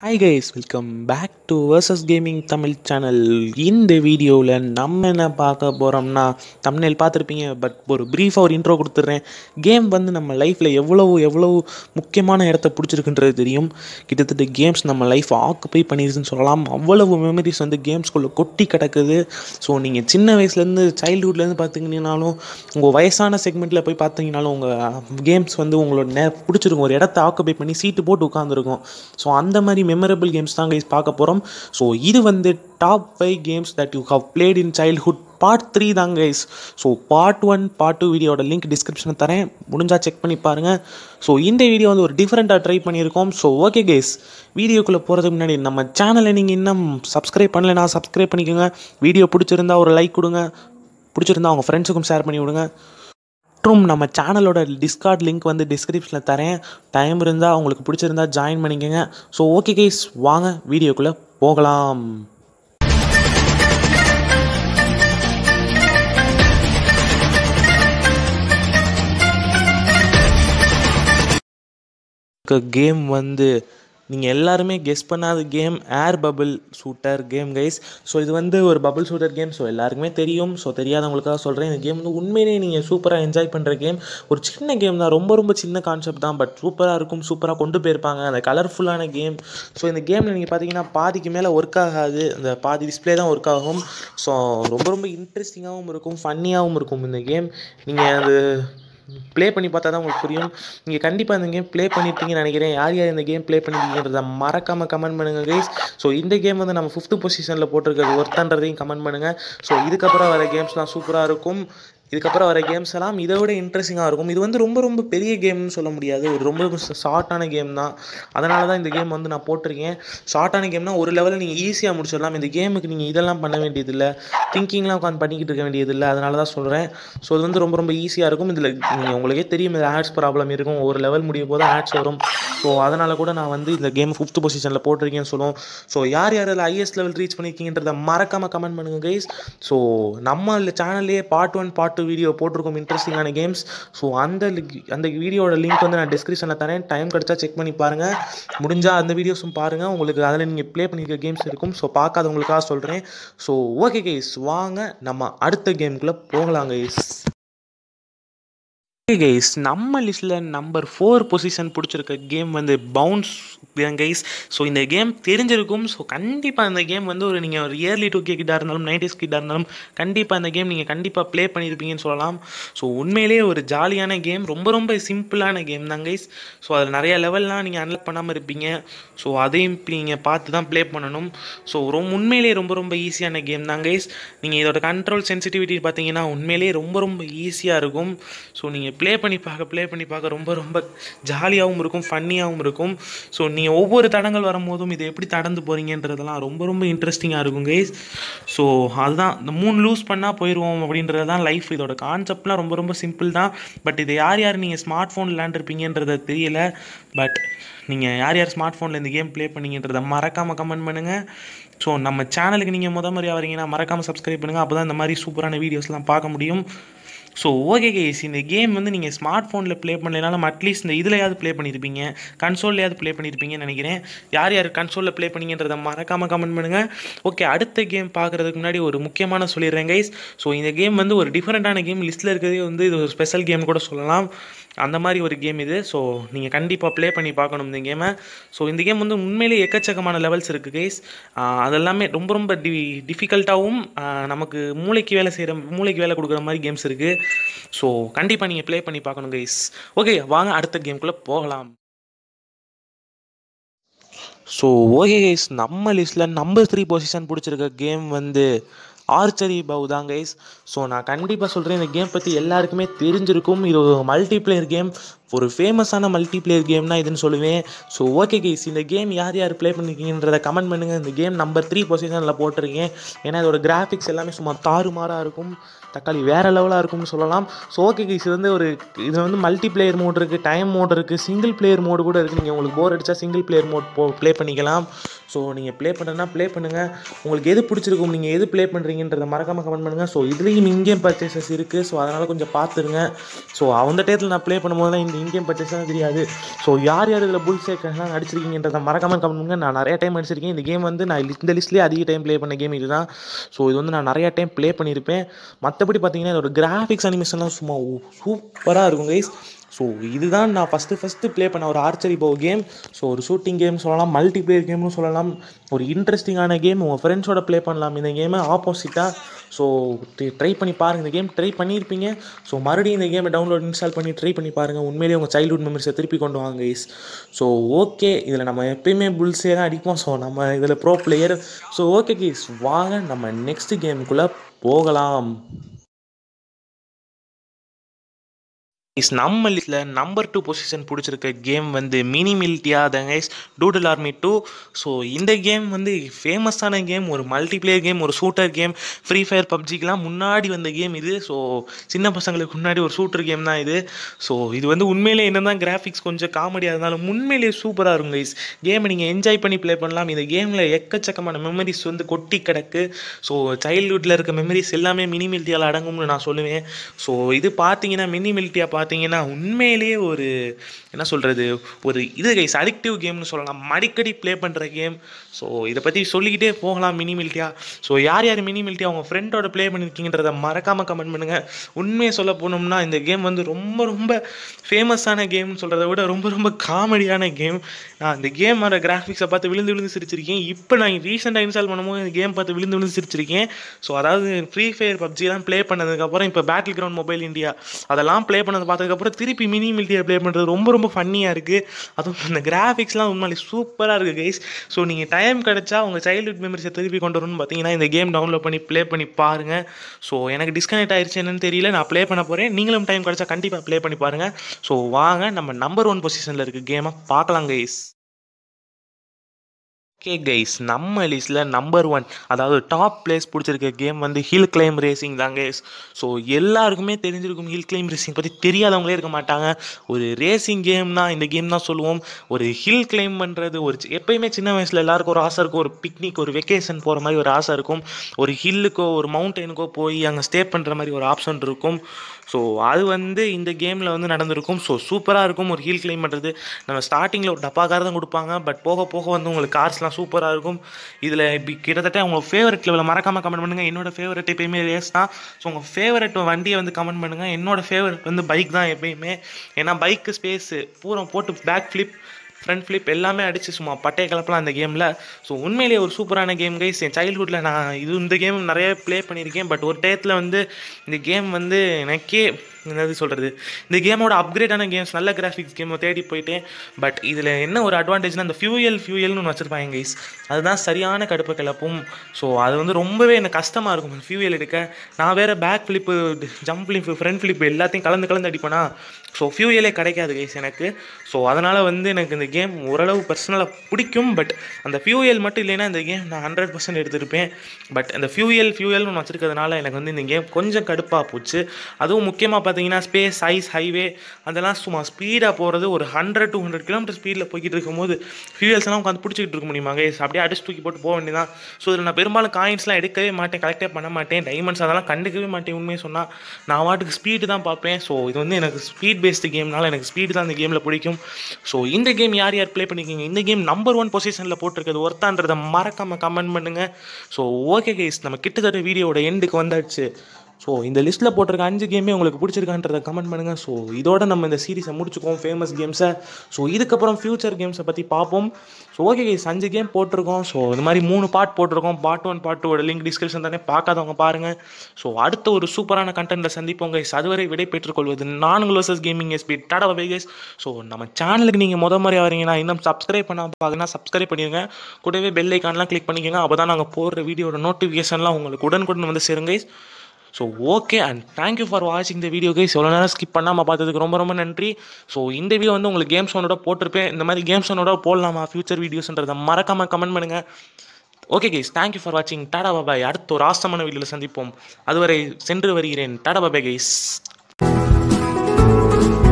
hi guys welcome back to versus gaming Tamil channel இந்த வீடியோவில் நம்ம என்ன பார்க்க போகிறோம்னா தமிழில் பார்த்துருப்பீங்க பட் ஒரு ப்ரீஃபாக ஒரு இன்ட்ரோ கொடுத்துட்றேன் கேம் வந்து நம்ம லைஃப்பில் எவ்வளவு எவ்வளவு முக்கியமான இடத்த பிடிச்சிருக்குன்றது தெரியும் கிட்டத்தட்ட கேம்ஸ் நம்ம லைஃப் ஆக்குப்பை பண்ணிடுதுன்னு சொல்லலாம் அவ்வளவு மெமரிஸ் வந்து கேம்ஸ்குள்ளே கொட்டி கிடக்குது ஸோ நீங்கள் சின்ன வயசுலேருந்து சைல்ட்ஹுட்லேருந்து பார்த்தீங்கன்னாலும் உங்கள் வயசான செக்மெண்ட்டில் போய் பார்த்தீங்கனாலும் உங்கள் கேம்ஸ் வந்து உங்களோட நே பிடிச்சிருக்கும் ஒரு இடத்த ஆக்குப்பை பண்ணி சீட்டு போட்டு உட்காந்துருக்கும் ஸோ அந்த மாதிரி மெமரபிள் கேம்ஸ் தான் கைஸ் பார்க்க போகிறோம் ஸோ இது வந்து top five games that you have played in childhood part three தான் guys so part one part two வீடியோட லிங்க் டிஸ்கிரிப்ஷனில் தரேன் முடிஞ்சால் செக் பண்ணி பாருங்கள் ஸோ இந்த வீடியோ வந்து ஒரு டிஃப்ரெண்ட்டாக ட்ரை பண்ணியிருக்கோம் ஸோ ஓகே கைஸ் வீடியோக்குள்ளே போகிறதுக்கு முன்னாடி நம்ம சேனலை நீங்கள் இன்னும் சப்ஸ்கிரைப் பண்ணலைன்னா சப்ஸ்கிரைப் பண்ணிக்கோங்க வீடியோ பிடிச்சிருந்தா ஒரு லைக் கொடுங்க பிடிச்சிருந்தா அவங்க ஃப்ரெண்ட்ஸுக்கும் ஷேர் பண்ணி விடுங்க மற்றும் நம்ம சேனலோட டிஸ்கார்ட் லிங்க் வந்து டிஸ்கிரிப்ஷனில் தரேன் டைம் இருந்தால் உங்களுக்கு பிடிச்சிருந்தா ஜாயின் பண்ணிக்கோங்க ஸோ ஓகே கைஸ் வாங்க வீடியோக்குள்ளே போகலாம் கேம் வந்து நீங்கள் எல்லாருமே கெஸ் பண்ணாத game air bubble shooter game guys so இது வந்து ஒரு பபிள் ஷூட்டர் கேம் ஸோ எல்லாருக்குமே தெரியும் ஸோ தெரியாதவங்களுக்காக சொல்கிறேன் இந்த கேம் வந்து உண்மையிலேயே நீங்கள் சூப்பராக என்ஜாய் பண்ணுற கேம் ஒரு சின்ன கேம் தான் ரொம்ப ரொம்ப சின்ன கான்செப்ட் தான் பட் சூப்பராக இருக்கும் சூப்பராக கொண்டு போயிருப்பாங்க அந்த கலர்ஃபுல்லான கேம் ஸோ இந்த கேமில் நீங்கள் பார்த்தீங்கன்னா பாதிக்கு மேலே ஒர்க் ஆகாது அந்த பாதி டிஸ்பிளே தான் ஒர்க் ஆகும் ஸோ ரொம்ப ரொம்ப இன்ட்ரெஸ்டிங்காகவும் இருக்கும் ஃபன்னியாகவும் இருக்கும் இந்த கேம் நீங்கள் அது ப்ளே பண்ணி பார்த்தா தான் உங்களுக்கு புரியும் நீங்கள் கண்டிப்பாக இந்த கேம் ப்ளே பண்ணியிருப்பீங்கன்னு நினைக்கிறேன் யார் யார் இந்த கேம் ப்ளே பண்ணியிருக்கீங்கிறத மறக்காமல் கமெண்ட் பண்ணுங்கள் கைஸ் ஸோ இந்த கேம் வந்து நம்ம ஃபிஃப்த்து பொசிஷனில் போட்டிருக்கிறது ஒர்த்தான்றதையும் கமெண்ட் பண்ணுங்கள் ஸோ இதுக்கப்புறம் வர கேம்ஸ்லாம் சூப்பராக இருக்கும் இதுக்கப்புறம் வர கேம்ஸ் எல்லாம் இதை விட இன்ட்ரெஸ்டிங்காக இருக்கும் இது வந்து ரொம்ப ரொம்ப பெரிய கேம்னு சொல்ல முடியாது ஒரு ரொம்ப ரொம்ப ஷார்ட்டான கேம் தான் அதனால தான் இந்த கேம் வந்து நான் போட்டிருக்கேன் ஷார்ட்டான கேம்னா ஒரு லெவலில் நீங்கள் ஈஸியாக முடிச்சிடலாம் இந்த கேமுக்கு நீங்கள் இதெல்லாம் பண்ண வேண்டியதில்லை திங்கிங்லாம் உட்காந்து பண்ணிக்கிட்டு இருக்க வேண்டியதில்லை அதனால தான் சொல்கிறேன் ஸோ இது வந்து ரொம்ப ரொம்ப ஈஸியாக இருக்கும் இதில் நீங்கள் உங்களுக்கே தெரியும் இதில் ஆட்ஸ் ப்ராப்ளம் இருக்கும் ஒரு லெவல் முடிய போது ஆட்ஸ் வரும் ஸோ அதனால் கூட நான் வந்து இந்த கேம் ஃபிஃப்த் பொசிஷனில் போட்டிருக்கேன்னு சொல்லுவோம் ஸோ யார் யார் அதில் ஐஎஸ் லெவல் ரீச் பண்ணியிருக்கீங்கன்றத மறக்காமல் கமெண்ட் பண்ணுங்கள் கைஸ் ஸோ நம்ம சேனல்லே part one part two video போட்டிருக்கோம் இன்ட்ரெஸ்டிங்கான கேம்ஸ் ஸோ அந்த அந்த வீடியோட லிங்க் வந்து நான் டிஸ்கிரிப்ஷனில் தரேன் டைம் கிடச்சா செக் பண்ணி பாருங்கள் முடிஞ்சால் அந்த வீடியோஸும் பாருங்கள் உங்களுக்கு அதில் நீங்கள் ப்ளே பண்ணியிருக்க கேம்ஸ் இருக்கும் ஸோ பார்க்காதவங்களுக்காக சொல்கிறேன் ஸோ ஓகே கைஸ் வாங்க நம்ம அடுத்த கேமுக்குள்ளே போகலாம் கைஸ் கைஸ் நம்ம லிஸ்ட்டில் நம்பர் ஃபோர் பொசிஷன் பிடிச்சிருக்க கேம் வந்து பவுன்ஸ் கைஸ் ஸோ இந்த கேம் தெரிஞ்சிருக்கும் ஸோ கண்டிப்பாக இந்த கேம் வந்து ஒரு நீங்கள் ஒரு இயர்லி டூ கே கிட்டாக இருந்தாலும் நைன்டிஸ் கிட்டாக இருந்தாலும் கண்டிப்பாக இந்த கேம் நீங்கள் கண்டிப்பாக ப்ளே பண்ணியிருப்பீங்கன்னு சொல்லலாம் ஸோ உண்மையிலேயே ஒரு ஜாலியான கேம் ரொம்ப ரொம்ப சிம்பிளான கேம் தான் கைஸ் ஸோ அதில் நிறைய லெவல்லாம் நீங்கள் அன்லாக் பண்ணாமல் இருப்பீங்க ஸோ அதையும் நீங்கள் பார்த்து தான் ப்ளே பண்ணணும் ஸோ ரொம்ப உண்மையிலேயே ரொம்ப ரொம்ப ஈஸியான கேம் தான் கைஸ் நீங்கள் இதோட கண்ட்ரோல் சென்சிட்டிவிட்டி பார்த்தீங்கன்னா உண்மையிலேயே ரொம்ப ரொம்ப ஈஸியாக இருக்கும் ஸோ நீங்கள் ப்ளே பண்ணி பார்க்க ப்ளே பண்ணி பார்க்க ரொம்ப ரொம்ப ஜாலியாகவும் இருக்கும் ஃபன்னியாகவும் இருக்கும் ஸோ நீங்கள் ஒவ்வொரு தடங்கள் வரும்போதும் இதை எப்படி தடந்து போகிறீங்கன்றதெல்லாம் ரொம்ப ரொம்ப இன்ட்ரெஸ்டிங்காக இருக்கும் கைஸ் ஸோ அதுதான் இந்த மூணு லூஸ் பண்ணால் போயிடுவோம் அப்படின்றது தான் லைஃப் இதோட கான்செப்ட்லாம் ரொம்ப ரொம்ப சிம்பிள் தான் பட் இதை யார் யார் நீங்கள் ஸ்மார்ட் ஃபோன் விளாண்டுருப்பீங்கன்றத தெரியல பட் நீங்கள் யார் யார் ஸ்மார்ட் ஃபோனில் இந்த கேம் ப்ளே பண்ணீங்கன்றத மறக்காமல் கமெண்ட் பண்ணுங்கள் ஸோ நம்ம சேனலுக்கு நீங்கள் முத மாதிரி வரீங்கன்னா மறக்காமல் சப்ஸ்கிரைப் பண்ணுங்கள் அப்போ தான் இந்த மாதிரி சூப்பரான வீடியோஸ்லாம் பார்க்க முடியும் ஸோ ஓகே கேஸ் இந்த கேம் வந்து நீங்கள் ஸ்மார்ட் ஃபோனில் ப்ளே பண்ணலனாலும் அட்லீஸ்ட் இந்த இதுலையாவது ப்ளே பண்ணியிருப்பீங்க கன்சோல்லையாவது ப்ளே பண்ணியிருப்பீங்கன்னு நினைக்கிறேன் யார் யார் கன்சோலில் ப்ளே பண்ணீங்கன்றதை மறக்காமல் கமெண்ட் பண்ணுங்கள் ஓகே அடுத்த கேம் பார்க்குறதுக்கு முன்னாடி ஒரு முக்கியமான சொல்லிடுறேன் கைஸ் ஸோ இந்த கேம் வந்து ஒரு டிஃப்ரெண்ட்டான கேம் லிஸ்ட்டில் இருக்கிறதே வந்து இது ஒரு ஸ்பெஷல் கேம் கூட சொல்லலாம் அந்த மாதிரி ஒரு கேம் இது ஸோ நீங்கள் கண்டிப்பாக ப்ளே பண்ணி பார்க்கணும் இந்த கேமை ஸோ இந்த கேம் வந்து உண்மையிலேயே எக்கச்சக்கமான லெவல்ஸ் இருக்குது கேஸ் அதெல்லாமே ரொம்ப ரொம்ப டி டிஃபிகல்ட்டாகவும் நமக்கு மூளைக்கு வேலை செய்கிற மூளைக்கு வேலை கொடுக்குற மாதிரி கேம்ஸ் இருக்குது ஸோ கண்டிப்பாக நீங்கள் ப்ளே பண்ணி பார்க்கணும் கைஸ் ஓகே வாங்க அடுத்த கேம்குள்ளே போகலாம் ஸோ ஓகே கைஸ் நம்ம லிஸ்ட்டில் நம்பர் த்ரீ பொசிஷன் பிடிச்சிருக்க கேம் வந்து ஆர்ச்சரி பவு தான் கைஸ் ஸோ நான் கண்டிப்பாக சொல்கிறேன் இந்த கேம் பற்றி எல்லாருக்குமே தெரிஞ்சிருக்கும் இது ஒரு மல்டிப்ளேயர் கேம் ஒரு ஃபேமஸான மல்டிப்ளேயர் கேம்னா இதுன்னு சொல்லுவேன் ஸோ ஓகே கைஸ் இந்த கேம் யார் யார் ப்ளே பண்ணிருக்கீங்கன்றத கமெண்ட் பண்ணுங்கள் இந்த கேம் நம்பர் த்ரீ பொசிஷனில் போட்டிருக்கேன் ஏன்னா இதோட கிராஃபிக்ஸ் எல்லாமே சும்மா தாறுமாறாக இருக்கும் தக்காளி வேறு லெவலாக இருக்கும்னு சொல்லலாம் ஸோ ஓகே கைஸ் இது வந்து ஒரு இது வந்து மல்டி பிளேயர் மோட் இருக்குது டைம் மோட் இருக்குது சிங்கிள் பிளேயர் மோடு கூட இருக்குது நீங்கள் உங்களுக்கு போர் அடித்தா சிங்கிள் பிளேயர் மோட் போ ப்ளே பண்ணிக்கலாம் ஸோ நீங்கள் ப்ளே பண்ணுறதுனா ப்ளே பண்ணுங்கள் உங்களுக்கு எது பிடிச்சிருக்கும் நீங்கள் எது ப்ளே பண்ணுறீங்கன்றத மறக்காமல் கமெண்ட் பண்ணுங்கள் ஸோ இதுலேயும் இங்கேயும் பர்ச்சேசஸ் இருக்குது ஸோ அதனால் கொஞ்சம் பார்த்துருங்க ஸோ அந்த டயத்தில் நான் ப்ளே பண்ணும்போது தான் இந்த இன்கேம் பர்ச்சேஸ்லாம் தெரியாது ஸோ யார் யார் இதில் புல் சேக்கர்லாம் நடிச்சிருக்கீங்கன்றத மறக்காம கமெண்ட் பண்ணுங்க நான் நிறைய டைம் அடிச்சிருக்கேன் இந்த கேம் வந்து நான் இந்த லிஸ்ட்லேயே அதிக டைம் ப்ளே பண்ண கேம் இதுதான் ஸோ இது வந்து நான் நிறைய டைம் ப்ளே பண்ணியிருப்பேன் மற்றபடி பார்த்தீங்கன்னா இதோட கிராஃபிக்ஸ் அனிமேஷன்லாம் சும்மா சூப்பராக இருக்கும் கைஸ் ஸோ இதுதான் நான் ஃபஸ்ட்டு ஃபஸ்ட்டு ப்ளே பண்ண ஒரு ஆர்ச்சரி போ கேம் ஸோ ஒரு ஷூட்டிங் கேம் சொல்லலாம் மல்டி பிளேயர் கேம்னு சொல்லலாம் ஒரு இன்ட்ரெஸ்டிங்கான கேம் உங்கள் ஃப்ரெண்ட்ஸோட ப்ளே பண்ணலாம் இந்த கேமை ஆப்போசிட்டாக ஸோ ட்ரை பண்ணி பாருங்கள் இந்த கேம் ட்ரை பண்ணியிருப்பீங்க ஸோ மறுபடியும் இந்த கேமை டவுன்லோட் இன்ஸ்டால் பண்ணி ட்ரை பண்ணி பாருங்கள் உண்மையிலேயே உங்கள் சைல்ட்ஹுட் மெமரிஸை திருப்பி கொண்டு வாங்க கைஸ் ஸோ ஓகே இதில் நம்ம எப்பயுமே புல்ஸே தான் அடிப்போம் ஸோ நம்ம இதில் pro player so okay guys வாங்க நம்ம நெக்ஸ்ட் கேமுக்குள்ளே போகலாம் இஸ் நம்ம லிஸ்ட்டில் நம்பர் டூ பொசிஷன் பிடிச்சிருக்க கேம் வந்து மினி மில்டியா தங்கைஸ் டூடல் ஆர்மி டூ ஸோ இந்த கேம் வந்து ஃபேமஸான கேம் ஒரு மல்டிப்ளேயர் கேம் ஒரு ஷூட்டர் கேம் ஃப்ரீ ஃபயர் பப்ஜிக்கெலாம் முன்னாடி வந்த கேம் இது ஸோ சின்ன பசங்களுக்கு முன்னாடி ஒரு ஷூட்டர் கேம் தான் இது ஸோ இது வந்து உண்மையிலே என்ன தான் கிராஃபிக்ஸ் கொஞ்சம் காமெடியாக இருந்தாலும் உண்மையிலேயே சூப்பராக இருக்கும் கைஸ் கேமை நீங்கள் என்ஜாய் பண்ணி ப்ளே பண்ணலாம் இந்த கேமில் எக்கச்சக்கமான மெமரிஸ் வந்து கொட்டி கிடக்கு ஸோ சைல்ட்ஹுட்டில் இருக்க மெமரிஸ் எல்லாமே மினி மில்டியாவில் அடங்கும்னு நான் சொல்லுவேன் ஸோ இது பார்த்தீங்கன்னா மினி மில்டியா பார்த்தீங்கன்னா உண்மையிலேயே ஒரு என்ன சொல்கிறது ஒரு இது கைஸ் அடிக்டிவ் கேம்னு சொல்லலாம் அடிக்கடி ப்ளே பண்ணுற கேம் ஸோ இதை பற்றி சொல்லிக்கிட்டே போகலாம் மினி மில்டியா ஸோ யார் யார் மினி மில்டியா அவங்க ஃப்ரெண்டோட ப்ளே பண்ணியிருக்கீங்கன்றத மறக்காமல் கமெண்ட் பண்ணுங்கள் உண்மையை சொல்ல போனோம்னா இந்த கேம் வந்து ரொம்ப ரொம்ப ஃபேமஸான கேம்னு சொல்கிறத விட ரொம்ப ரொம்ப காமெடியான கேம் நான் இந்த கேமோட கிராஃபிக்ஸை பார்த்து விழுந்து விழுந்து சிரிச்சிருக்கேன் இப்போ நான் ரீசெண்டாக இன்ஸ்டால் பண்ணும்போது இந்த கேம் பார்த்து விழுந்து விழுந்து சிரிச்சிருக்கேன் ஸோ அதாவது ஃப்ரீ ஃபயர் பப்ஜிலாம் ப்ளே பண்ணதுக்கப்புறம் இப்போ பேட்டில் கிரவுண்ட் மொபைல் இந்தியா அதெல்லாம் ப்ளே பண்ணதை பார்த்ததுக்கப்புறம் திருப்பி மினி மில்டியா ப்ளே பண்ணுறது ரொம்ப ரொம்ப ஃபன்னியாக இருக்குது அதுவும் அந்த கிராஃபிக்ஸ்லாம் உண்மையிலே சூப்பராக இருக்குது கைஸ் ஸோ நீங்கள் டைம் கிடச்சா உங்கள் சைல்ட்ஹுட் மெமரிஸை திருப்பி கொண்டு வரணும்னு பார்த்தீங்கன்னா இந்த கேம் டவுன்லோட் பண்ணி ப்ளே பண்ணி பாருங்கள் ஸோ எனக்கு டிஸ்கனெக்ட் ஆயிடுச்சு என்னன்னு தெரியல நான் ப்ளே பண்ண போகிறேன் நீங்களும் டைம் கிடச்சா கண்டிப்பாக ப்ளே பண்ணி பாருங்கள் ஸோ வாங்க நம்ம நம்பர் ஒன் பொசிஷனில் இருக்க கேமை பார்க்கலாம் கைஸ் ஓகே கைஸ் நம்ம லிஸ்ட்டில் நம்பர் ஒன் அதாவது டாப் பிளேஸ் பிடிச்சிருக்க கேம் வந்து ஹில் கிளைம் ரேசிங் தான் கைஸ் ஸோ எல்லாருக்குமே தெரிஞ்சிருக்கும் ஹில் கிளைம் ரேசிங் பற்றி தெரியாதவங்களே இருக்க மாட்டாங்க ஒரு ரேசிங் கேம்னா இந்த கேம் தான் சொல்லுவோம் ஒரு ஹில் கிளைம் பண்ணுறது ஒரு சி- எப்பயுமே சின்ன வயசில் எல்லாருக்கும் ஒரு ஆசை இருக்கும் ஒரு பிக்னிக் ஒரு வெக்கேஷன் போகிற மாதிரி ஒரு ஆசை இருக்கும் ஒரு ஹில்லுக்கோ ஒரு மவுண்டெயினுக்கோ போய் அங்கே ஸ்டே பண்ணுற மாதிரி ஒரு ஆப்ஷன் இருக்கும் ஸோ அது வந்து இந்த கேமில் வந்து நடந்திருக்கும் ஸோ சூப்பராக இருக்கும் ஒரு ஹீல் கிளைம் பண்ணுறது நம்ம ஸ்டார்டிங்கில் ஒரு டப்பா கார் தான் கொடுப்பாங்க பட் போக போக வந்து உங்களுக்கு கார்ஸ்லாம் சூப்பராக இருக்கும் இதில் இப்படி கிட்டத்தட்ட உங்கள் ஃபேவரட் லெவலில் மறக்காமல் கமெண்ட் பண்ணுங்கள் என்னோட ஃபேவரட் எப்பயுமே ரேஸ் தான் ஸோ உங்கள் ஃபேவரட் வண்டியை வந்து கமெண்ட் பண்ணுங்கள் என்னோட ஃபேவரட் வந்து பைக் தான் எப்பயுமே ஏன்னா பைக்கு ஸ்பேஸு பூரா போட்டு பேக் ஃப்ளிப் ஃப்ரண்ட் ஃப்ளிப் எல்லாமே அடிச்சு சும்மா பட்டைய கலப்பலாம் அந்த கேமில் ஸோ உண்மையிலேயே ஒரு சூப்பரான கேம் கைஸ் என் சைல்ட்ஹுட்டில் நான் இது இந்த கேம் நிறைய ப்ளே பண்ணியிருக்கேன் பட் ஒரு டயத்தில் வந்து இந்த கேம் வந்து எனக்கே என்னது சொல்கிறது இந்த கேமோட அப்கிரேடான கேம்ஸ் நல்ல கிராஃபிக்ஸ் கேம் தேடி போயிட்டேன் பட் இதில் என்ன ஒரு அட்வான்டேஜ்னா அந்த ஃபியூயல் ஃபியூயல்னு ஒன்று வச்சுருப்பாங்க கைஸ் அதுதான் சரியான கடுப்பு கிளப்பும் ஸோ அது வந்து ரொம்பவே எனக்கு கஷ்டமாக இருக்கும் ஃபியூயல் எடுக்க நான் வேறு back flip jump flip front flip எல்லாத்தையும் கலந்து கலந்து அடிப்பேனா ஸோ ஃபியூயலே கிடைக்காது கைஸ் எனக்கு ஸோ அதனால் வந்து எனக்கு இந்த கேம் ஓரளவு பர்சனலாக பிடிக்கும் பட் அந்த ஃபியூயல் மட்டும் இல்லைன்னா இந்த கேம் நான் ஹண்ட்ரட் பர்சன்ட் எடுத்திருப்பேன் பட் அந்த ஃபியூயல் ஃபியூயல்னு ஒன்று வச்சிருக்கிறதுனால எனக்கு வந்து இந்த கேம் கொஞ்சம் கடுப்பாக போச்சு அதுவும் முக்கியமாக பார்த்தீங்கன்னா ஸ்பேஸ் ஐஸ் ஹைவே அதெல்லாம் சும்மா ஸ்பீடாக போகிறது ஒரு ஹண்ட்ரட் டூ ஹண்ட்ரட் கிலோமீட்டர் ஸ்பீடில் போய்கிட்டு இருக்கும்போது ஃபியூயல்ஸ் எல்லாம் உட்காந்து பிடிச்சிக்கிட்டு இருக்க முடியுமா கைஸ் அப்படியே அடிச்சு தூக்கி போட்டு போக வேண்டியதான் ஸோ இதில் நான் பெரும்பாலும் காயின்ஸ்லாம் எடுக்கவே மாட்டேன் கலெக்டே பண்ண மாட்டேன் டைமண்ட்ஸ் அதெல்லாம் கண்டுக்கவே மாட்டேன் உண்மையை சொன்னால் நான் வாட்டுக்கு ஸ்பீடு தான் பார்ப்பேன் ஸோ இது வந்து எனக்கு ஸ்பீட் பேஸ்டு கேம்னால எனக்கு ஸ்பீடு தான் இந்த கேமில் பிடிக்கும் ஸோ இந்த கேம் யார் யார் ப்ளே பண்ணிருக்கீங்க இந்த கேம் நம்பர் ஒன் பொசிஷனில் போட்டிருக்கிறது ஒருத்தான்றதை மறக்காமல் கமெண்ட் பண்ணுங்கள் ஸோ ஓகே கைஸ் நம்ம கிட்டத்தட்ட வீடியோவோட எண்டுக்கு வந்தாச்சு ஸோ இந்த லிஸ்ட்டில் போட்டிருக்க அஞ்சு கேமே உங்களுக்கு பிடிச்சிருக்கான்றதை கமெண்ட் பண்ணுங்கள் ஸோ இதோட நம்ம இந்த சீரிஸை முடிச்சுக்குவோம் ஃபேமஸ் கேம்ஸை ஸோ இதுக்கப்புறம் ஃப்யூச்சர் கேம்ஸை பற்றி பார்ப்போம் ஸோ ஓகே கைஸ் அஞ்சு கேம் போட்டிருக்கோம் ஸோ இந்த மாதிரி மூணு பார்ட் போட்டிருக்கோம் பார்ட் ஒன் பார்ட் டூவோட லிங்க் டிஸ்கிரிப்ஷன் தானே பார்க்காதவங்க பாருங்கள் ஸோ அடுத்த ஒரு சூப்பரான கண்டென்ட்டில் சந்திப்போம் கைஸ் அதுவரை விடை பெற்றுக்கொள்வது நான் versus gaming SP tata bye guys so நம்ம சேனலுக்கு நீங்கள் முத மாதிரி வரீங்கன்னா இன்னும் சப்ஸ்கிரைப் பண்ண பார்க்கணும்னா சப்ஸ்கிரைப் பண்ணிடுங்க கூடவே பெல் ஐக்கான்லாம் கிளிக் பண்ணிக்கோங்க அப்போ தான் நாங்கள் போடுற வீடியோட நோட்டிஃபிகேஷன்லாம் உங்களுக்கு உடனுக்குடன் வந்து சேருங்க guys so okay and thank you for வாட்சிங் இந்த வீடியோ கைஸ் எவ்வளோ நேரம் ஸ்கிப் பண்ணாமல் பார்த்ததுக்கு ரொம்ப ரொம்ப நன்றி ஸோ இந்த வீடியோ வந்து உங்களுக்கு கேம்ஸ் ஒன்னோட போட்டிருப்பேன் இந்த மாதிரி கேம்ஸ் ஒன்னோட போடலாமா ஃபியூச்சர் வீடியோஸ்ன்றதை மறக்காமல் கமெண்ட் பண்ணுங்கள் ஓகே கைஸ் தேங்க்யூ ஃபார் வாட்சிங் டாடா பாபாய் அடுத்த ஒரு ஆசமான வீடியோவில் சந்திப்போம் அதுவரை சென்று வருகிறேன் டாடா பாபாய் கைஸ்